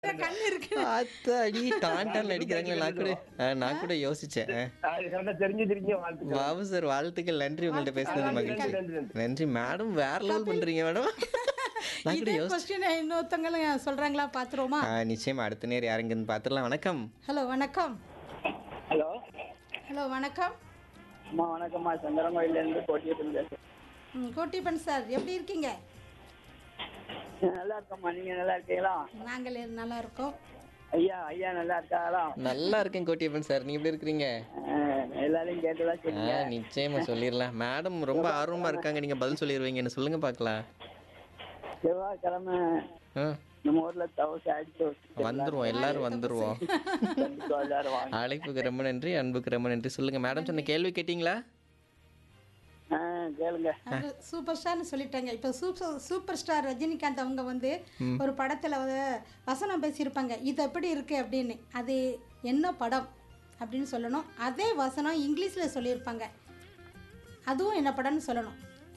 கண் இருக்கு அத்தாடி டான் டான் அடிக்கிறாங்களே நான் கூட ஆ, நான் கூட யோசிச்சேன் ஆ. அது கரெக்டா தெரிஞ்சு தெரிஞ்சு வாழ்த்துக்கள் பாபு சார் வாழ்த்துக்கள் நன்றி உங்கள்ட்ட பேசுனது நன்றி, மகிழ்ச்சி நன்றி, நன்றி. நன்றி மேடம் வேற லெவல் பண்றீங்க மேடம் நான் கூட இதே யோசி கொஸ்டின் இன்னொருத்தங்களும் சொல்றாங்களா பாத்துருவோமா ஆ, நிச்சயமா அடுத்த நேரம் யாருங்கன்னு பார்த்துடலாம் வணக்கம் ஹலோ வணக்கம் ஹலோ ஹலோ வணக்கம் அம்மா வணக்கம்மா சங்கரங்கோயில இருந்து கோட்டியத்தில் பேசுறேன் ம், கோட்டிப்பன் சார் எப்படி இருக்கீங்க நல்லா இருக்கம்மா நீங்க நல்லா இருக்கீங்களா நாங்கள் நல்லா இருக்கோம் ஐயா ஐயா நல்லா இருக்காங்களா நல்லா இருக்கேன் கோட்டியப்பன் சார் நீ எப்படி இருக்கிறீங்க அஹ், எல்லாரையும் கேட்டதா ஆ சொல்லுங்க நிச்சயமா சொல்லிடலாம் மேடம் ரொம்ப ஆர்வமா இருக்காங்க நீங்க பதில் சொல்லிடுவீங்கன்னு சொல்லுங்க பார்க்கலாம் செவ்வாய்க்கிழமை ஆ, நம்ம ஊர்ல தவசை அடிச்சு வந்துருவோம் எல்லாரும் வந்துருவோம் கண்டிப்பா எல்லாரும் வாங்க அழைப்புக்கு ரொம்ப நன்றி அன்புக்கு ரொம்ப நன்றி சொல்லுங்க மேடம் சொன்ன கேள்வி கேட்டீங்களா அஹ், கேளுங்க அது சூப்பர் ஸ்டார்னு சொல்லிட்டாங்க இப்போ சூப்பர் சூப்பர் ஸ்டார் ரஜினிகாந்த் அவங்க வந்து ஒரு படத்தில் வந்து வசனம் பேசியிருப்பாங்க இது எப்படி இருக்கு அப்படின்னு அது என்ன படம் அப்படின்னு சொல்லணும் அதே வசனம் இங்கிலீஷில் சொல்லியிருப்பாங்க அதுவும் என்ன படம்னு சொல்லணும்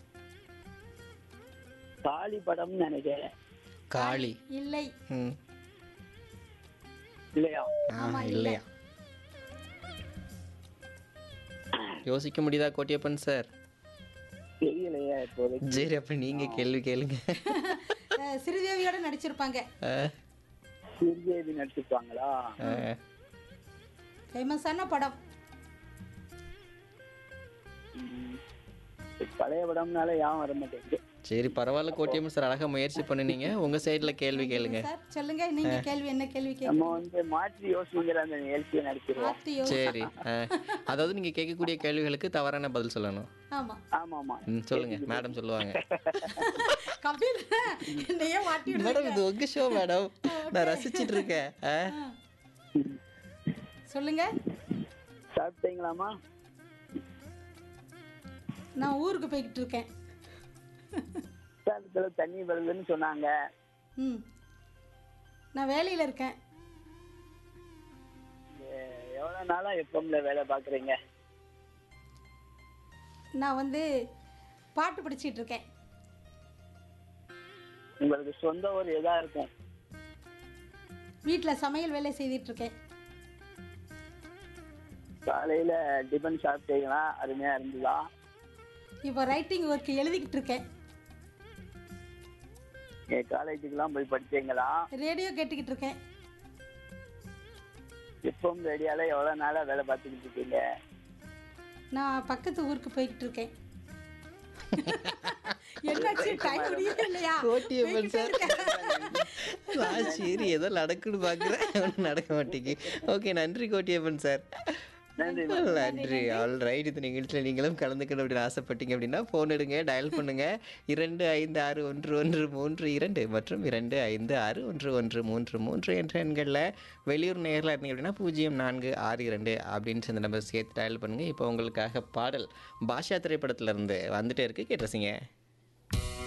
காளி படம்னு நினைக்கிறேன் காளி இல்லை ம் இல்லையா ஆ இல்லையா யோசிக்க முடியுதா கோட்டியப்பன் சார் தெரியலையா இப்போதைக்கு சரி அப்ப நீங்க கேள்வி கேளுங்க அஹ் ஸ்ரீதேவியோட நடிச்சிருப்பாங்க ஆ, சிறுதேவி நடிச்சிருப்பாங்களா ஆ. ஃபேமஸான படம் ம். பழைய படம்னால யாவும் வர மாட்டேங்குது சரி பரவாயில்ல கோட்டியம்மன் சார் அழகா முயற்சி பண்ணுனீங்க உங்க சைடுல கேள்வி கேளுங்க சார் சொல்லுங்க நீங்க கேள்வி என்ன கேள்வி நம்ம கேட்க வந்து மாற்றி யோசனைங்கிற அந்த நிகழ்ச்சியை நடத்திடுவோம் மாத்தி யோ- சரி ஆ. அதாவது நீங்க கேட்கக்கூடிய கேள்விகளுக்கு தவறான பதில் சொல்லணும் ஆமா ஆமா ஆமா ம் சொல்லுங்க மேடம் சொல்லுவாங்க கபில் என்னையே மாட்டி மேடம் இது உங்க ஷோ மேடம் நான் ரசிச்சிட்டு இருக்கேன் ஆ? சொல்லுங்க சாப்பிட்டீங்களாமா நான் ஊருக்கு போய்கிட்டு இருக்கேன் சாப்பிட்டு தண்ணி வருதுன்னு சொன்னாங்க ம் நான் வேலையில் இருக்கேன் எ- எவ்வளவு நாளா எப்பம்ல வேலை பாக்குறீங்க நான் வந்து பாட்டு படிச்சிட்டு இருக்கேன் உங்களுக்கு சொந்த ஊர் எதா இருக்கும் வீட்டில் சமையல் வேலை செய்துட்டு இருக்கேன் காலையில டிபன் சாப்பிட்டீங்களா அருமையா இருந்ததா இப்போ ரைட்டிங் ஒர்க் எழுதிக்கிட்டு இருக்கேன் காலேஜுக்கெல்லாம் போய் படிச்சீங்களா ரேடியோ கேட்டுக்கிட்டு இருக்கேன் எப்பவும் ரேடியோல எவ்வளவு நாளா வேலை பார்த்துக்கிட்டு இருக்கீங்க நான் பக்கத்து ஊருக்கு போய்கிட்டு இருக்கேன் என்னாச்சு டைம் முடியல இல்லையா கோட்டியம்மன் போய்கிட்டே சார் இருக்கேன். நான் சரி ஏதோ நடக்குன்னு பார்க்குறேன் ஒன்றும் நடக்க மாட்டேங்கி ஓகே நன்றி கோட்டியப்பன் சார் நன்றி நன்றி ஆல் ரைட் இந்த நிகழ்ச்சியில் நீங்களும் கலந்துக்கணும் அப்படின்னு ஆசைப்பட்டீங்க அப்படின்னா ஃபோன் எடுங்க டயல் பண்ணுங்க இரண்டு ஐந்து ஆறு ஒன்று ஒன்று மூன்று இரண்டு மற்றும் இரண்டு ஐந்து ஆறு ஒன்று ஒன்று மூன்று மூன்று என்ற எண்களில் வெளியூர் நேரில் இருந்தீங்க அப்படின்னா பூஜ்ஜியம் நான்கு ஆறு இரண்டு அப்படின்னு இந்த நம்பர் சேர்த்து டயல் பண்ணுங்க இப்போ உங்களுக்காக பாடல் பாஷா திரைப்படத்துல இருந்து வந்துட்டே இருக்கு கேட்டுறசிங்க